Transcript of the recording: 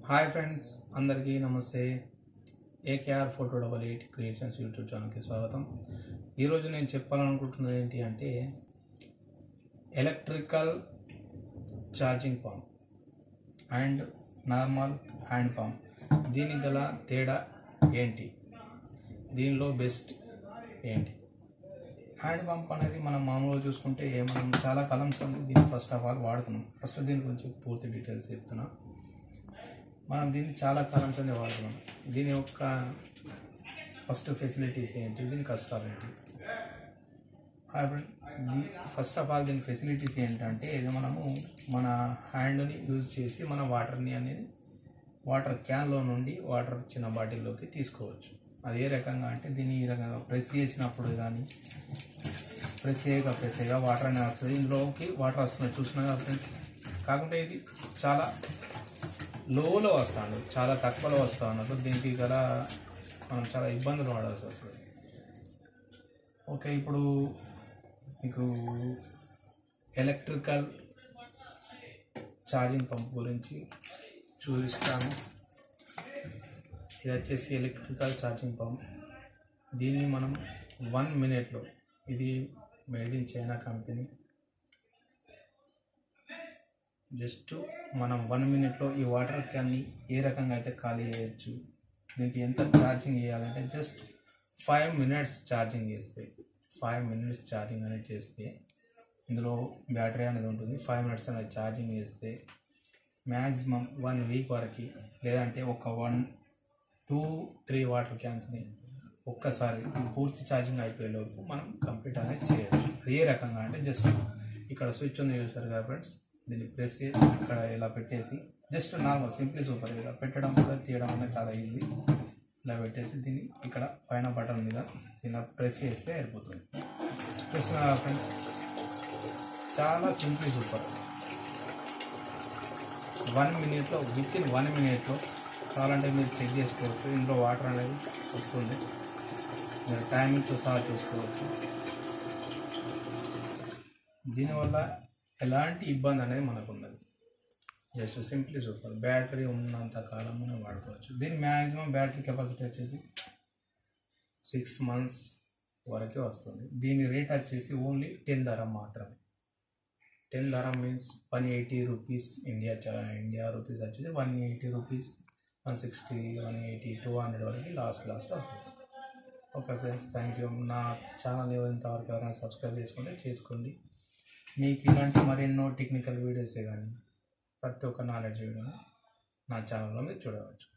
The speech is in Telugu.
హాయ్ ఫ్రెండ్స్ అందరికీ నమస్తే AKR photo double eight creations YouTube ఛానల్కి స్వాగతం ఈరోజు నేను చెప్పాలనుకుంటున్నది ఏంటి అంటే electrical charging pump and normal hand pump దీనికి గల తేడా ఏంటి దీనిలో బెస్ట్ ఏంటి హ్యాండ్ పంప్ అనేది మనం మామూలుగా చూసుకుంటే మనం చాలా కాలం సంది దీన్ని ఫస్ట్ ఆఫ్ ఆల్ వాడుతున్నాం ఫస్ట్ దీని గురించి పూర్తి డీటెయిల్స్ చెప్తున్నా మనం దీన్ని చాలా కాలం సంది వాడుతున్నాం దీని యొక్క ఫస్ట్ ఫెసిలిటీస్ ఏంటి దీని కష్టాలు ఏంటి ఫస్ట్ ఆఫ్ ఆల్ దీని ఫెసిలిటీస్ ఏంటంటే ఇది మనము మన హ్యాండ్ని యూజ్ చేసి మన వాటర్ని అనేది వాటర్ క్యాన్లో నుండి వాటర్ చిన్న బాటిల్లోకి తీసుకోవచ్చు అది ఏ రకంగా అంటే దీన్ని ఈ రకంగా ప్రెస్ చేసినప్పుడు కానీ ప్రెస్ చేయగా ప్రెస్ చేయగా వాటర్ అనేది వస్తుంది ఇందులోకి వాటర్ వస్తుంది చూసినా కదా ఫ్రెండ్స్ కాకుంటే ఇది చాలా లోలో వస్తాడు చాలా తక్కువలో వస్తా ఉన్నట్టు దీనికి గల మనం చాలా ఇబ్బందులు పడాల్సి వస్తుంది ఓకే ఇప్పుడు మీకు ఎలక్ట్రికల్ ఛార్జింగ్ పంప్ గురించి చూపిస్తాను ఇది వచ్చేసి ఎలక్ట్రికల్ ఛార్జింగ్ పంప్ దీన్ని మనం వన్ మినిట్లో ఇది made in China company just మనం వన్ మినిట్లో ఈ వాటర్ క్యాన్ని ఏ రకంగా అయితే ఖాళీ చేయొచ్చు దీనికి ఎంత ఛార్జింగ్ చేయాలంటే జస్ట్ ఫైవ్ మినిట్స్ ఛార్జింగ్ చేస్తే ఫైవ్ మినిట్స్ ఛార్జింగ్ అనేది చేస్తే ఇందులో బ్యాటరీ అనేది ఉంటుంది ఫైవ్ మినిట్స్ అనేది ఛార్జింగ్ చేస్తే మ్యాక్సిమం వన్ వీక్ వరకు లేదంటే ఒక వన్ టూ త్రీ వాటర్ క్యాన్స్ని ఒక్కసారి పూర్తి ఛార్జింగ్ అయిపోయేలోపు మనం కంప్లీట్ అనేది చేయొచ్చు అది ఏ రకంగా అంటే జస్ట్ ఇక్కడ స్విచ్ ఉంది చూసారు కదా ఫ్రెండ్స్ దీన్ని ప్రెస్ చేసి ఇక్కడ ఇలా పెట్టేసి జస్ట్ నార్మల్ సింప్లీ సూపర్ ఇలా పెట్టడం కూడా తీయడం అనేది చాలా ఈజీ ఇలా పెట్టేసి దీన్ని ఇక్కడ పైన బటన్ మీద ఇలా ప్రెస్ చేస్తే అయిపోతుంది ప్రెస్ ఫ్రెండ్స్ చాలా సింప్లీ సూపర్ వన్ మినిట్లో విత్ ఇన్ వన్ మినిట్లో కావాలంటే మీరు చెక్ చేసుకోవచ్చు ఇందులో వాటర్ అనేది వస్తుంది మీరు టైమింగ్తో సహా చూసుకోవచ్చు దీనివల్ల ఎలాంటి ఇబ్బంది అనేది మనకు ఉండదు జస్ట్ సింప్లీ సూపర్ బ్యాటరీ ఉన్నంత కాలం మనం వాడుకోవచ్చు దీని మ్యాక్సిమం బ్యాటరీ కెపాసిటీ వచ్చేసి సిక్స్ మంత్స్ వరకే వస్తుంది దీని రేట్ వచ్చేసి ఓన్లీ టెన్ ధరం మాత్రమే టెన్ ధరం means one eighty rupees India India rupees వచ్చేసి one eighty rupees one sixty one eighty two hundred వరకు లాస్ట్ లాస్ట్ అవుతుంది ఓకే ఫ్రెండ్స్ థ్యాంక్ యూ నా ఛానల్ ఇంతవరకు ఎవరైనా సబ్స్క్రైబ్ చేసుకుంటే చేసుకోండి మీకు ఇలాంటి మరెన్నో టెక్నికల్ వీడియోసే కానీ ప్రతి ఒక్క నాలెడ్జ్ వీడియో నా ఛానల్లో మీరు చూడవచ్చు